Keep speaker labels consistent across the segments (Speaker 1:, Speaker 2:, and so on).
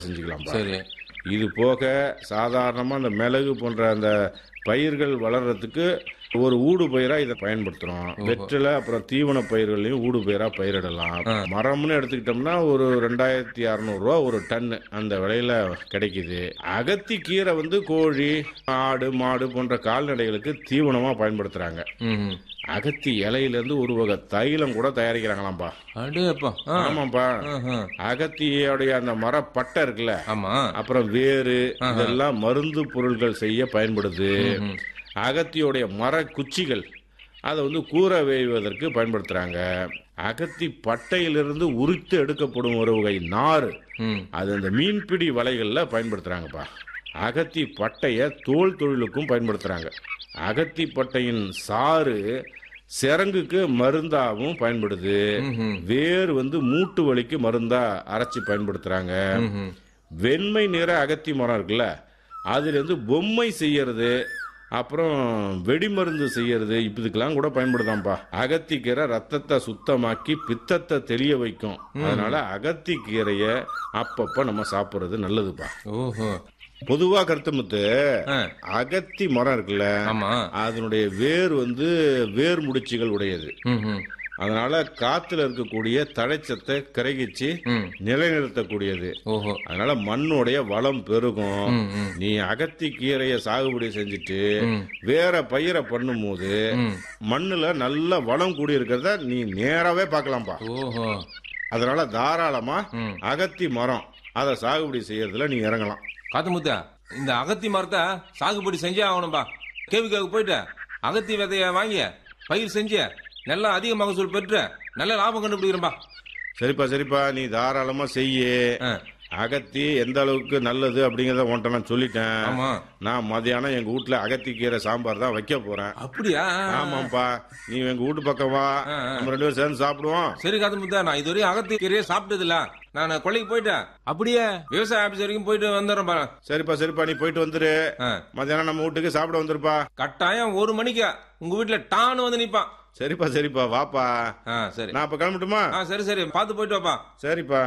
Speaker 1: செஞ்சுக்கலாம்ப்பா
Speaker 2: சரி
Speaker 1: இது போக சாதாரணமாக அந்த மிளகு போன்ற அந்த பயிர்கள் வளர்றதுக்கு ஒரு ஊடு பயிரா இதை பயன்படுத்துறோம் வெற்றிலை அப்புறம் தீவன பயிர்களையும் ஊடு பயிரா பயிரிடலாம் மரம்னு எடுத்துக்கிட்டோம்னா ஒரு ரெண்டாயிரத்தி அறநூறுவா ஒரு டன்னு அந்த விலையில கிடைக்குது அகத்தி கீரை வந்து கோழி ஆடு மாடு போன்ற கால்நடைகளுக்கு தீவனமா பயன்படுத்துறாங்க
Speaker 2: ம்
Speaker 1: அகத்தி இலையிலேருந்து ஒரு வகை தைலம் கூட தயாரிக்கிறாங்களாம்ப்பா
Speaker 2: அடேப்பா ஆ
Speaker 1: ஆமாப்பா
Speaker 2: ஆஹா.
Speaker 1: அகத்தியோடைய அந்த மரப்பட்டை இருக்குல்ல
Speaker 2: ஆமா
Speaker 1: அப்புறம் வேறு இதெல்லாம் மருந்து பொருட்கள் செய்ய பயன்படுது அகத்தியோடைய மர குச்சிகள் அதை வந்து கூரை வேய்வதற்கு பயன்படுத்துறாங்க அகத்தி பட்டையிலிருந்து உரித்து எடுக்கப்படும் ஒரு வகை நார்
Speaker 2: ம்
Speaker 1: அது அந்த மீன்பிடி வலைகளில் பயன்படுத்துறாங்கப்பா அகத்தி பட்டைய தோல் தொழிலுக்கும் பயன்படுத்துறாங்க அகத்தி பட்டையின் சாறு சிரங்குக்கு மருந்தாகவும் பயன்படுது
Speaker 2: ம்ஹும்.
Speaker 1: வேர் வந்து மூட்டு வலிக்கு மருந்தா அரைச்சி பயன்படுத்துறாங்க
Speaker 2: ம்ஹும்.
Speaker 1: வெண்மை நிற அகத்தி மரம் இருக்குல்ல அதுல இருந்து பொம்மை செய்யறது அப்புறம் வெடிமருந்து செய்யறது இதுக்கெல்லாம் கூட பயன்படுதாம்ப்பா அகத்திக்கீரை ரத்தத்தை சுத்தமாக்கி பித்தத்தை தெளிய வைக்கும் அதனால அகத்திக்கீரைய அப்பப்ப நம்ம சாப்பிடுறது நல்லதுப்பா
Speaker 2: ஓஹோ
Speaker 1: பொதுவா கருத்துமுத்து
Speaker 2: ஆ,
Speaker 1: அகத்தி மரம் இருக்குல்ல
Speaker 2: ஆமா
Speaker 1: அதனுடைய வேர் வந்து வேர் முடிச்சுகள் உடையது
Speaker 2: ம்ஹும்.
Speaker 1: அதனால காத்துல இருக்கக்கூடிய தழைச்சத்தை கரைகிச்சு
Speaker 2: ம்
Speaker 1: நிலைநிறுத்தக்கூடியது
Speaker 2: ஓஹோ
Speaker 1: அதனால மண்ணுடைய வளம் பெருகும்
Speaker 2: ம் ம்
Speaker 1: நீ அகத்தி கீரையை சாகுபடி செஞ்சுட்டு
Speaker 2: ம்.
Speaker 1: வேற பயிரை பண்ணும்போது
Speaker 2: ம்.
Speaker 1: மண்ணுல நல்ல வளம் கூடி இருக்கிறத நீ நேராவே பார்க்கலாம்ப்பா
Speaker 2: ஓஹோ
Speaker 1: அதனால தாராளமா
Speaker 2: ம்.
Speaker 1: அகத்தி மரம் அதை சாகுபடி செய்யறதுல நீ இறங்கலாம்
Speaker 2: காத்தமுத்தா இந்த அகத்தி மரத்தை சாகுபடி செஞ்சே ஆகணும்பா கேவிக்காவுக்கு போயிட்டு அகத்தி விதைய வாங்கி பயிர் செஞ்சு நல்லா அதிக மகசூல் பெற்று நல்ல லாபம் கண்டுபிடிக்கிறேன்பா
Speaker 1: சரிப்பா சரிப்பா நீ தாராளமா செய்யு
Speaker 2: ஆ,
Speaker 1: அகத்தி எந்த அளவுக்கு நல்லது அப்படிங்கறத உன்ட்ட நான் சொல்லிட்டேன்
Speaker 2: ஆமா
Speaker 1: நான் மதியானம் எங்க வீட்டுல அகத்தி கீரை சாம்பார் தான் வைக்க போறேன்
Speaker 2: அப்படியா
Speaker 1: ஆமாப்பா நீ எங்க வீட்டு பக்கம் வா
Speaker 2: ஆ, ஆ.
Speaker 1: நம்ம ரெண்டு பேரும் சேர்ந்து சாப்பிடுவோம்
Speaker 2: சரி காத்தமுத்தா நான் இதுவரையும் அகத்தி கீரையே சாப்பிட்டது இல்ல நான் கொள்ளைக்கு போயிட்டேன் அப்படியே விவசாய ஆபீஸ் வரைக்கும் போயிட்டு வந்துடுறேன்பா
Speaker 1: சரிப்பா சரிப்பா நீ போயிட்டு வந்துரு
Speaker 2: ஆ,
Speaker 1: மத்தியானம் நம்ம வீட்டுக்கு சாப்பிட வந்துருப்பா
Speaker 2: கட்டாயம் ஒரு மணிக்கு உங்க வீட்டுல டான்னு வந்து நிப்பான்
Speaker 1: சரிப்பா சரிப்பா வாப்பா
Speaker 2: ஆ சரி
Speaker 1: நான் அப்ப கிளம்பட்டுமா
Speaker 2: ஆ சரி சரி பார்த்து போயிட்டு வாப்பா
Speaker 1: சரிப்பா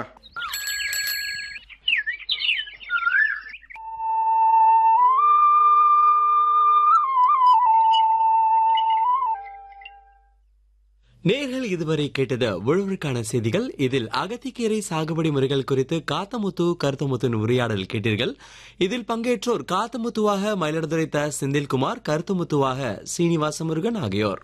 Speaker 3: நேர்கள் இதுவரை கேட்டது உழவருக்கான செய்திகள் இதில் அகத்திக்கீரை சாகுபடி முறைகள் குறித்து காத்தமுத்து கருத்தமுத்துவின் உரையாடல் கேட்டீர்கள் இதில் பங்கேற்றோர் காத்தமுத்துவாக மயிலாடுதுறை த செந்தில்குமார் கருத்துமுத்துவாக சீனிவாச முருகன் ஆகியோர்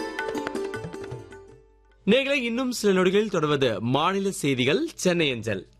Speaker 3: நேர்களை இன்னும் சில நொடிகளில் தொடர்வது மாநில செய்திகள் சென்னை அஞ்சல்